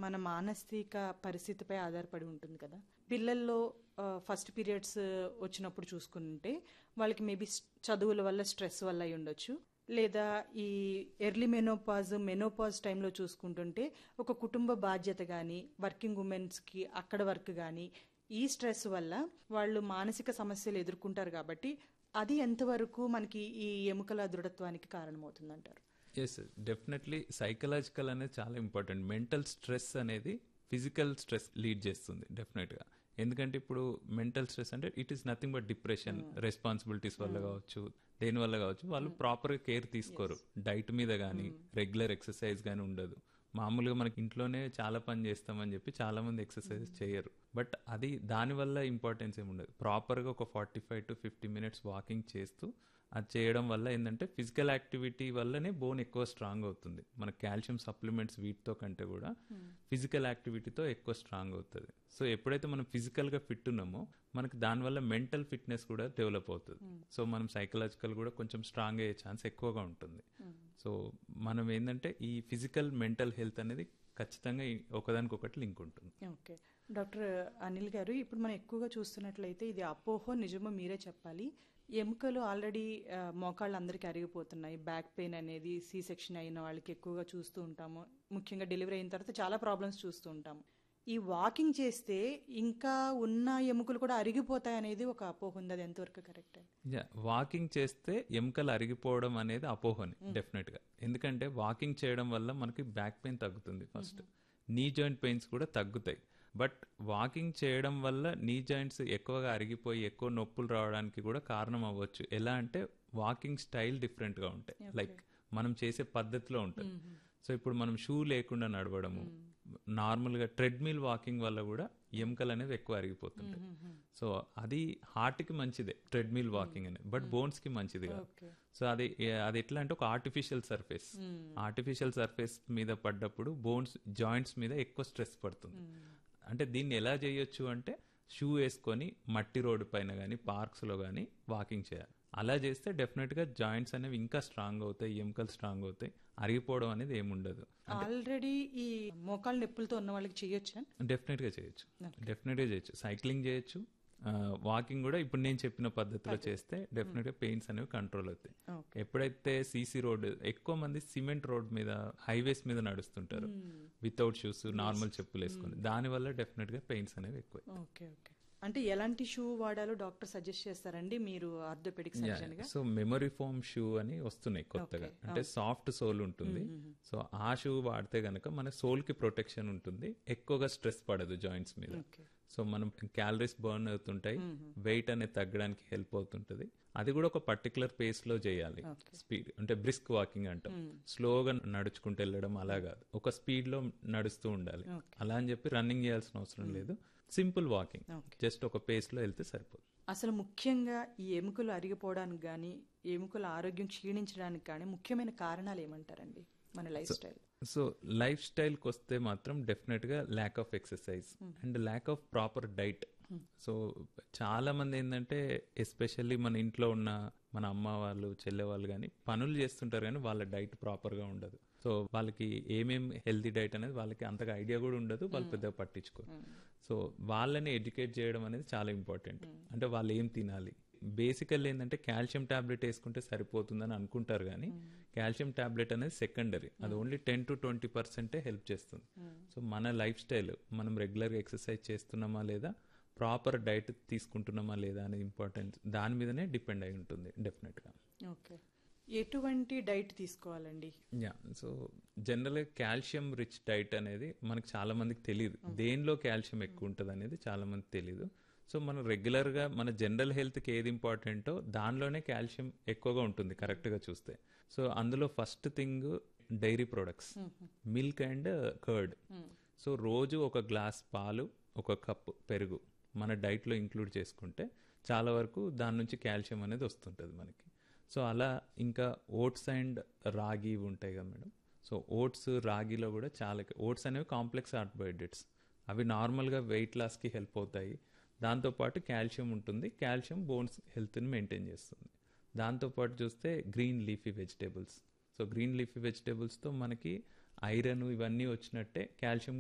మన మానసిక పరిస్థితిపై ఆధారపడి ఉంటుంది కదా పిల్లల్లో ఫస్ట్ పీరియడ్స్ వచ్చినప్పుడు చూసుకుంటే వాళ్ళకి మేబీ చదువుల వల్ల స్ట్రెస్ వల్ల అయి ఉండొచ్చు లేదా ఈ ఎర్లీ మెనోపాజ్ మెనోపాజ్ టైంలో చూసుకుంటుంటే ఒక కుటుంబ బాధ్యత కానీ వర్కింగ్ ఉమెన్స్కి అక్కడ వర్క్ కానీ ఈ స్ట్రెస్ వల్ల వాళ్ళు మానసిక సమస్యలు ఎదుర్కొంటారు కాబట్టి అది ఎంతవరకు మనకి ఈ ఎముకల దృఢత్వానికి కారణమవుతుందంటారు ఎస్ డెఫినెట్లీ సైకలాజికల్ అనేది చాలా ఇంపార్టెంట్ మెంటల్ స్ట్రెస్ అనేది ఫిజికల్ స్ట్రెస్ లీడ్ చేస్తుంది డెఫినెట్గా ఎందుకంటే ఇప్పుడు మెంటల్ స్ట్రెస్ అంటే it is nothing but depression responsibilities వల్ల కావచ్చు దేని వల్ల కావచ్చు వాళ్ళు ప్రాపర్గా కేర్ తీసుకోరు డైట్ మీద కానీ రెగ్యులర్ ఎక్సర్సైజ్ కానీ ఉండదు మామూలుగా మనకి ఇంట్లోనే చాలా పని చేస్తామని చెప్పి చాలా మంది ఎక్సర్సైజ్ చేయరు బట్ అది దానివల్ల ఇంపార్టెన్స్ ఏమి ఉండదు ప్రాపర్గా ఒక forty five to fifty minutes walking చేస్తూ అది చేయడం వల్ల ఏంటంటే ఫిజికల్ యాక్టివిటీ వల్లనే బోన్ ఎక్కువ స్ట్రాంగ్ అవుతుంది మన కాల్షియం సప్లిమెంట్స్ వీటితో కంటే కూడా ఫిజికల్ యాక్టివిటీతో ఎక్కువ స్ట్రాంగ్ అవుతుంది సో ఎప్పుడైతే మనం ఫిజికల్గా ఫిట్ ఉన్నామో మనకి దానివల్ల మెంటల్ ఫిట్నెస్ కూడా డెవలప్ అవుతుంది సో మనం సైకలాజికల్ కూడా కొంచెం స్ట్రాంగ్ అయ్యే ఛాన్స్ ఎక్కువగా ఉంటుంది సో మనం ఏంటంటే ఈ ఫిజికల్ మెంటల్ హెల్త్ అనేది ఖచ్చితంగా ఒకదానికొకటి లింక్ ఉంటుంది ఓకే డాక్టర్ అనిల్ గారు ఇప్పుడు మనం ఎక్కువగా చూస్తున్నట్లయితే ఇది అపోహో నిజమో మీరే చెప్పాలి ఎముకలు ఆల్రెడీ మోకాళ్ళు అందరికీ అరిగిపోతున్నాయి బ్యాక్ పెయిన్ అనేది సి సెక్షన్ అయిన వాళ్ళకి ఎక్కువగా చూస్తూ ఉంటాము ముఖ్యంగా డెలివరీ అయిన తర్వాత చాలా ప్రాబ్లమ్స్ చూస్తూ ఉంటాము ఈ వాకింగ్ చేస్తే ఇంకా ఉన్న ఎముకలు కూడా అరిగిపోతాయి అనేది ఒక అపోహ ఉంది అది ఎంతవరకు కరెక్ట్ వాకింగ్ చేస్తే ఎముకలు అరిగిపోవడం అనేది అపోహని డెఫినెట్ గా ఎందుకంటే వాకింగ్ చేయడం వల్ల మనకి బ్యాక్ పెయిన్ తగ్గుతుంది ఫస్ట్ నీ జాయింట్ పెయిన్స్ కూడా తగ్గుతాయి బట్ వాకింగ్ చేయడం వల్ల నీ జాయింట్స్ ఎక్కువగా అరిగిపోయి ఎక్కువ నొప్పులు రావడానికి కూడా కారణం అవ్వచ్చు ఎలా అంటే వాకింగ్ స్టైల్ డిఫరెంట్ గా ఉంటాయి లైక్ మనం చేసే పద్ధతిలో ఉంటుంది సో ఇప్పుడు మనం షూ లేకుండా నడవడము నార్మల్ గా ట్రెడ్మిల్ వాకింగ్ వల్ల కూడా ఎముకలు అనేది ఎక్కువ అరిగిపోతుంటాయి సో అది హార్ట్ కి మంచిదే ట్రెడ్మిల్ వాకింగ్ అనేది బట్ బోన్స్ కి మంచిది కాదు సో అది అది ఎట్లా అంటే ఒక ఆర్టిఫిషియల్ సర్ఫేస్ ఆర్టిఫిషియల్ సర్ఫేస్ మీద పడ్డప్పుడు బోన్స్ జాయింట్స్ మీద ఎక్కువ స్ట్రెస్ పడుతుంది అంటే దీన్ని ఎలా చేయొచ్చు అంటే షూ వేసుకొని మట్టి రోడ్డు పైన కానీ పార్క్స్లో కానీ వాకింగ్ చేయాలి అలా చేస్తే డెఫినెట్గా జాయింట్స్ అనేవి ఇంకా స్ట్రాంగ్ అవుతాయి ఎముకలు స్ట్రాంగ్ అవుతాయి అరిగిపోవడం అనేది ఏముండదు ఆల్రెడీ ఈ మోకాళ్ళ నొప్పులతో ఉన్న వాళ్ళకి చేయొచ్చా డెఫినెట్గా చేయొచ్చు డెఫినెట్గా చేయొచ్చు సైక్లింగ్ చేయొచ్చు వాకింగ్ కూడా ఇప్పుడు నేను చెప్పిన పద్ధతిలో చేస్తే డెఫినెట్ గా పెయిన్స్ అనేవి కంట్రోల్ అవుతాయి ఎప్పుడైతే సీసీ రోడ్ ఎక్కువ మంది సిమెంట్ రోడ్ మీద హైవేస్ మీద నడుస్తుంటారు వితౌట్ షూస్ నార్మల్ చెప్పులు వేసుకుని దాని వల్ల డెఫినెట్ గా పెయిన్స్ అనేవి ఎక్కువ ఓకే ఓకే అంటే ఎలాంటి షూ వాడాలో డాక్టర్ సజెస్ట్ చేస్తారండి మీరు ఆర్థోపెడిక్ సర్జన్ గా సో మెమరీ ఫోమ్ షూ అని వస్తున్నాయి కొత్తగా అంటే సాఫ్ట్ సోల్ ఉంటుంది సో ఆ షూ వాడితే గనక మన సోల్ కి ప్రొటెక్షన్ ఉంటుంది ఎక్కువగా స్ట్రెస్ పడదు జాయింట్స్ మీద సో మనం క్యాలరీస్ బర్న్ అవుతుంటాయి వెయిట్ అనేది తగ్గడానికి హెల్ప్ అవుతుంటది అది కూడా ఒక పర్టికులర్ పేస్ లో చేయాలి స్పీడ్ అంటే బ్రిస్క్ వాకింగ్ అంటాం స్లోగా నడుచుకుంటూ వెళ్ళడం అలా కాదు ఒక స్పీడ్ లో నడుస్తూ ఉండాలి అలా అని చెప్పి రన్నింగ్ చేయాల్సిన అవసరం లేదు సింపుల్ వాకింగ్ జస్ట్ ఒక పేస్ లో వెళ్తే సరిపోతుంది అసలు ముఖ్యంగా ఈ ఎముకలు అరిగిపోవడానికి కానీ ఎముకల ఆరోగ్యం క్షీణించడానికి కానీ ముఖ్యమైన కారణాలు ఏమంటారండి మన లైఫ్ స్టైల్ సో లైఫ్ స్టైల్కి వస్తే మాత్రం డెఫినెట్ గా lack of exercise and lack of proper diet so చాలా మంది ఏంటంటే ఎస్పెషల్లీ మన ఇంట్లో ఉన్న మన అమ్మ వాళ్ళు చెల్లె వాళ్ళు కానీ పనులు చేస్తుంటారు కానీ వాళ్ళ డైట్ ప్రాపర్ గా ఉండదు సో వాళ్ళకి ఏమేం హెల్తీ డైట్ అనేది వాళ్ళకి అంతగా ఐడియా కూడా ఉండదు వాళ్ళు పెద్దగా పట్టించుకోరు సో వాళ్ళని ఎడ్యుకేట్ చేయడం అనేది చాలా ఇంపార్టెంట్ అంటే వాళ్ళు ఏం తినాలి బేసికల్ ఏంటంటే కాల్షియం టాబ్లెట్ వేసుకుంటే సరిపోతుందని అనుకుంటారు కానీ కాల్షియం టాబ్లెట్ అనేది సెకండరీ అది ఓన్లీ టెన్ టు ట్వంటీ పర్సెంటే హెల్ప్ చేస్తుంది సో మన లైఫ్ స్టైల్ మనం రెగ్యులర్గా ఎక్సర్సైజ్ చేస్తున్నామా లేదా ప్రాపర్ డైట్ తీసుకుంటున్నామా లేదా అనేది ఇంపార్టెంట్ దాని మీదనే డిపెండ్ అయి ఉంటుంది డెఫినెట్గా ఓకే ఎటువంటి డైట్ తీసుకోవాలండి యా సో జనరల్గా కాల్షియం రిచ్ డైట్ అనేది మనకు చాలా మందికి తెలియదు దేనిలో కాల్షియం ఎక్కువ ఉంటుంది అనేది చాలా మందికి తెలియదు సో మనం రెగ్యులర్గా మన జనరల్ హెల్త్కి ఏది ఇంపార్టెంటో దానిలోనే కాల్షియం ఎక్కువగా ఉంటుంది కరెక్ట్గా చూస్తే సో అందులో first thing dairy products milk and curd so రోజు ఒక గ్లాస్ పాలు ఒక కప్ పెరుగు మన డైట్లో ఇంక్లూడ్ చేసుకుంటే చాలా వరకు దాని నుంచి కాల్షియం అనేది వస్తుంటుంది మనకి సో అలా ఇంకా ఓట్స్ అండ్ రాగి ఉంటాయి కదా మేడం సో ఓట్స్ రాగిలో కూడా చాలా ఓట్స్ అనేవి కాంప్లెక్స్ కార్బోహైడ్రేట్స్ అవి నార్మల్గా వెయిట్ లాస్కి హెల్ప్ అవుతాయి దాంతోపాటు కాల్షియం ఉంటుంది కాల్షియం బోన్స్ హెల్త్ని మెయింటైన్ చేస్తుంది దాంతోపాటు చూస్తే green leafy vegetables so green leafy వెజిటేబుల్స్తో మనకి ఐరన్ ఇవన్నీ వచ్చినట్టే కాల్షియం